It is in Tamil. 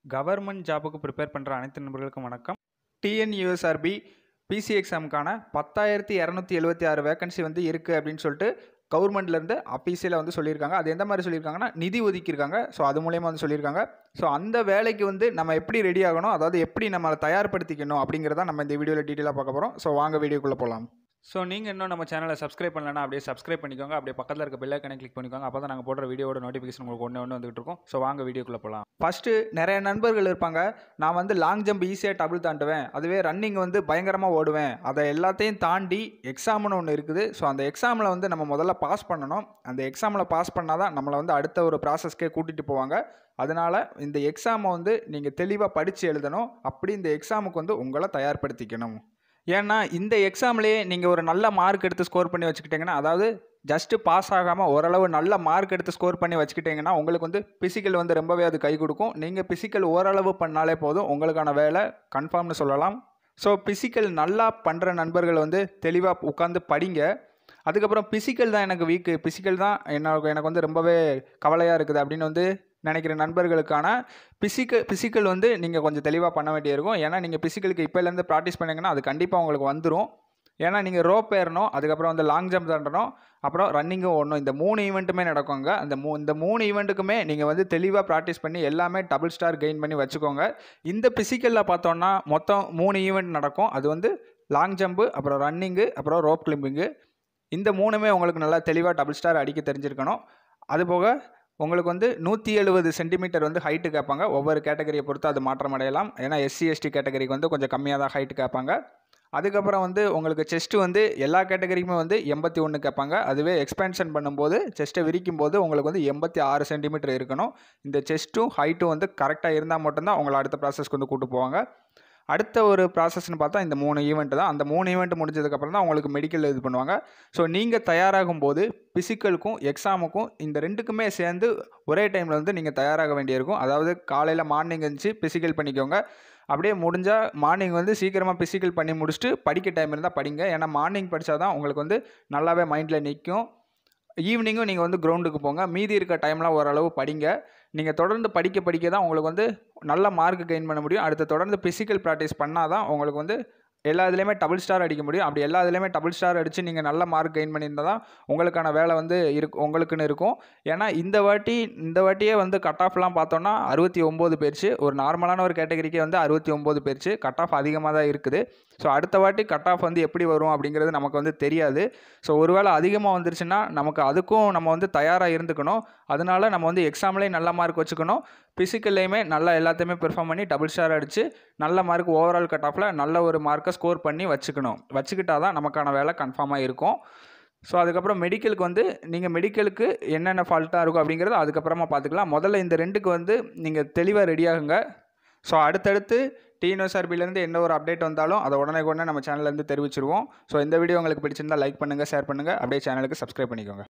கவர்மெண்ட் ஜாபுக்கு ப்ரிப்பேர் பண்ணுற அனைத்து நண்பர்களுக்கும் வணக்கம் டிஎன்யூஎஸ்ஆர்பி பிசி எக்ஸாமுக்கான பத்தாயிரத்தி இரநூத்தி எழுபத்தி ஆறு வேகன்சி வந்து இருக்குது அப்படின்னு சொல்லிட்டு கவர்மெண்ட்லேருந்து அஃபீஷியலாக வந்து சொல்லியிருக்காங்க அது எந்த மாதிரி சொல்லியிருக்காங்கன்னா நிதி ஒதுக்கியிருக்காங்க ஸோ அது மூலயமா வந்து சொல்லியிருக்காங்க ஸோ அந்த வேலைக்கு வந்து நம்ம எப்படி ரெடி ஆகணும் அதாவது எப்படி நம்மளை தயார்படுத்திக்கணும் அப்படிங்கிறத நம்ம இந்த வீடியோவில் டீட்டெயிலாக பார்க்க போகிறோம் ஸோ வாங்க வீடியோக்குள்ளே போகலாம் ஸோ நீங்கள் இன்னும் நம்ம சேனலை சப்ஸ்கிரைப் பண்ணலன்னா அப்படியே சப்ஸ்கிரைப் பண்ணிக்கோங்க அப்படியே பக்கத்தில் இருக்க பெல் ஐக்கனை கிளிக் பண்ணிக்கோங்க அப்போ தான் நாங்கள் போடுற வீடியோட நோட்டிஃபிகேஷன் உங்களுக்கு ஒன்று ஒன்று வந்துகிட்டு இருக்கும் ஸோ வாங்க வீடியோக்குள்ளே போகலாம் ஃபஸ்ட்டு நிறைய நண்பர்கள் இருப்பாங்க நான் வந்து லாங் ஜம்ப் ஈஸியாக டபுள் தாண்டுவேன் அதுவே ரன்னிங் வந்து பயங்கரமாக ஓடுவேன் அதை எல்லாத்தையும் தாண்டி எக்ஸாம்னு ஒன்று இருக்குது ஸோ அந்த எக்ஸாமில் வந்து நம்ம முதல்ல பாஸ் பண்ணணும் அந்த எக்ஸாமில் பாஸ் பண்ணால் தான் நம்மளை வந்து அடுத்த ஒரு ப்ராசஸ்க்கே கூட்டிகிட்டு போவாங்க அதனால் இந்த எக்ஸாமை வந்து நீங்கள் தெளிவாக படித்து எழுதணும் அப்படி இந்த எக்ஸாமுக்கு வந்து உங்களை தயார்படுத்திக்கணும் ஏன்னா இந்த எக்ஸாம்லேயே நீங்கள் ஒரு நல்ல மார்க் எடுத்து ஸ்கோர் பண்ணி வச்சுக்கிட்டிங்கன்னா அதாவது ஜஸ்ட்டு பாஸ் ஆகாமல் ஓரளவு நல்ல மார்க் எடுத்து ஸ்கோர் பண்ணி வச்சுக்கிட்டிங்கன்னா உங்களுக்கு வந்து பிசிக்கல் வந்து ரொம்பவே அது கை கொடுக்கும் நீங்கள் பிசிக்கல் ஓரளவு பண்ணாலே போதும் உங்களுக்கான வேலை கன்ஃபார்ம்னு சொல்லலாம் ஸோ பிசிக்கல் நல்லா பண்ணுற நண்பர்கள் வந்து தெளிவாக உட்காந்து படிங்க அதுக்கப்புறம் பிசிக்கல் தான் எனக்கு வீக்கு பிசிக்கல் தான் என்ன எனக்கு வந்து ரொம்பவே கவலையாக இருக்குது அப்படின்னு வந்து நினைக்கிற நண்பர்களுக்கான பிசிக்கல் பிசிக்கல் வந்து நீங்கள் கொஞ்சம் தெளிவாக பண்ண வேண்டியிருக்கும் ஏன்னா நீங்கள் பிசிக்கலுக்கு இப்போலேருந்து ப்ராக்டிஸ் பண்ணிங்கன்னா அது கண்டிப்பாக உங்களுக்கு வந்துடும் ஏன்னா நீங்கள் ரோப் ஏறணும் அதுக்கப்புறம் வந்து லாங் ஜம்ப் தாண்டணும் அப்புறம் ரன்னிங்கும் ஓடணும் இந்த மூணு ஈவெண்ட்டுமே நடக்குங்க அந்த மூ இந்த மூணு ஈவெண்ட்டுக்குமே நீங்கள் வந்து தெளிவாக ப்ராக்டிஸ் பண்ணி எல்லாமே டபுள் ஸ்டார் கெயின் பண்ணி வச்சுக்கோங்க இந்த பிசிக்கலில் பார்த்தோன்னா மொத்தம் மூணு ஈவெண்ட் நடக்கும் அது வந்து லாங் ஜம்ப்பு அப்புறம் ரன்னிங்கு அப்புறம் ரோப் கிளிம்பிங்கு இந்த மூணுமே உங்களுக்கு நல்லா தெளிவாக டபுள் ஸ்டார் அடிக்க தெரிஞ்சிருக்கணும் அதுபோக உங்களுக்கு வந்து நூற்றி எழுபது சென்டிமீட்டர் வந்து ஹைட்டு கேட்பாங்க ஒவ்வொரு கேட்டகரியை பொறுத்து அது மாற்றம் அடையலாம் ஏன்னா எஸ்சி எஸ்டி கேட்டகரிக்கு வந்து கொஞ்சம் கம்மியாக தான் ஹைட்டு கேட்பாங்க அதுக்கப்புறம் வந்து உங்களுக்கு செஸ்ட்டு வந்து எல்லா கேட்டகரிக்குமே வந்து எண்பத்தி ஒன்று கேட்பாங்க அதுவே எக்ஸ்பென்ஷன் பண்ணும்போது செஸ்ட்டை விரிக்கும் போது உங்களுக்கு வந்து எண்பத்தி ஆறு சென்டிமீட்டர் இருக்கணும் இந்த செஸ்ட்டும் ஹைட்டும் வந்து கரெக்டாக இருந்தால் மட்டும்தான் உங்களை அடுத்த ப்ராசஸ்க்கு வந்து கூட்டு போவாங்க அடுத்த ஒரு ப்ராசஸ்னு பார்த்தா இந்த மூணு ஈவெண்ட் தான் அந்த மூணு ஈவெண்ட் முடிஞ்சதுக்கப்புறம் தான் உங்களுக்கு மெடிக்கல் இது பண்ணுவாங்க ஸோ நீங்கள் தயாராகும் போது ஃபிசிக்கலுக்கும் எக்ஸாமுக்கும் இந்த ரெண்டுக்குமே சேர்ந்து ஒரே டைமில் வந்து நீங்கள் தயாராக வேண்டியிருக்கும் அதாவது காலையில் மார்னிங் இருந்துச்சு ஃபிசிக்கல் பண்ணிக்கோங்க அப்படியே முடிஞ்சால் மார்னிங் வந்து சீக்கிரமாக ஃபிசிக்கல் பண்ணி முடிச்சுட்டு படிக்க டைம் இருந்தால் படிங்க ஏன்னா மார்னிங் படித்தா தான் உங்களுக்கு வந்து நல்லாவே மைண்டில் நிற்கும் ஈவினிங்கும் நீங்கள் வந்து கிரவுண்டுக்கு போங்க மீதி இருக்க டைம்லாம் ஓரளவு படிங்க நீங்கள் தொடர்ந்து படிக்க படிக்க தான் உங்களுக்கு வந்து நல்ல மார்க் கெயின் பண்ண முடியும் அடுத்து தொடர்ந்து ஃபிசிக்கல் ப்ராக்டிஸ் பண்ணால் தான் உங்களுக்கு வந்து எல்லா இதுலேயுமே டபுள் ஸ்டார் அடிக்க முடியும் அப்படி எல்லா இதுலேயுமே டபுள் ஸ்டார் அடித்து நீங்கள் நல்ல மார்க் கெயின் பண்ணியிருந்தால் தான் உங்களுக்கான வேலை வந்து இருக்கு உங்களுக்குன்னு இருக்கும் ஏன்னா இந்த வாட்டி இந்த வாட்டியே வந்து கட் ஆஃப்லாம் பார்த்தோன்னா அறுபத்தி ஒம்பது பேர்ச்சு ஒரு நார்மலான ஒரு கேட்டகரிக்கே வந்து அறுபத்தி ஒம்பது பேர்ச்சு கட் ஆஃப் அதிகமாக தான் இருக்குது ஸோ அடுத்த வாட்டி கட் ஆஃப் வந்து எப்படி வரும் அப்படிங்கிறது நமக்கு வந்து தெரியாது ஸோ ஒருவேளை அதிகமாக வந்துருச்சுன்னா நமக்கு அதுக்கும் நம்ம வந்து தயாராக இருந்துக்கணும் அதனால நம்ம வந்து எக்ஸாம்லேயும் நல்ல மார்க் வச்சுக்கணும் ஃபிசிக்கல்லையுமே நல்லா எல்லாத்தையுமே பெர்ஃபார்ம் பண்ணி டபுள் ஸ்டார் அடித்து நல்ல மார்க் ஓவரால் கட் ஆஃபில் நல்ல ஒரு மார்க்கை ஸ்கோர் பண்ணி வச்சுக்கணும் வச்சுக்கிட்டா தான் நமக்கான வேலை கன்ஃபார்மாக இருக்கும் ஸோ அதுக்கப்புறம் மெடிக்கலுக்கு வந்து நீங்கள் மெடிக்கலுக்கு என்னென்ன ஃபால்ட்டாக இருக்கும் அப்படிங்கிறத அதுக்கப்புறமா பார்த்துக்கலாம் முதல்ல இந்த ரெண்டுக்கு வந்து நீங்கள் தெளிவாக ரெடியாகுங்க ஸோ அடுத்தடுத்து டிஎன்எஸ்ஆர்பிலேருந்து என்ன ஒரு அப்டேட் வந்தாலும் அதை உடனே உடனே நம்ம சேனல்லேருந்து தெரிவிச்சிருவோம் ஸோ இந்த வீடியோ உங்களுக்கு பிடிச்சிருந்தால் லைக் பண்ணுங்கள் ஷேர் பண்ணுங்கள் அப்படியே சேனலுக்கு சப்ஸ்கிரைப் பண்ணிக்கோங்க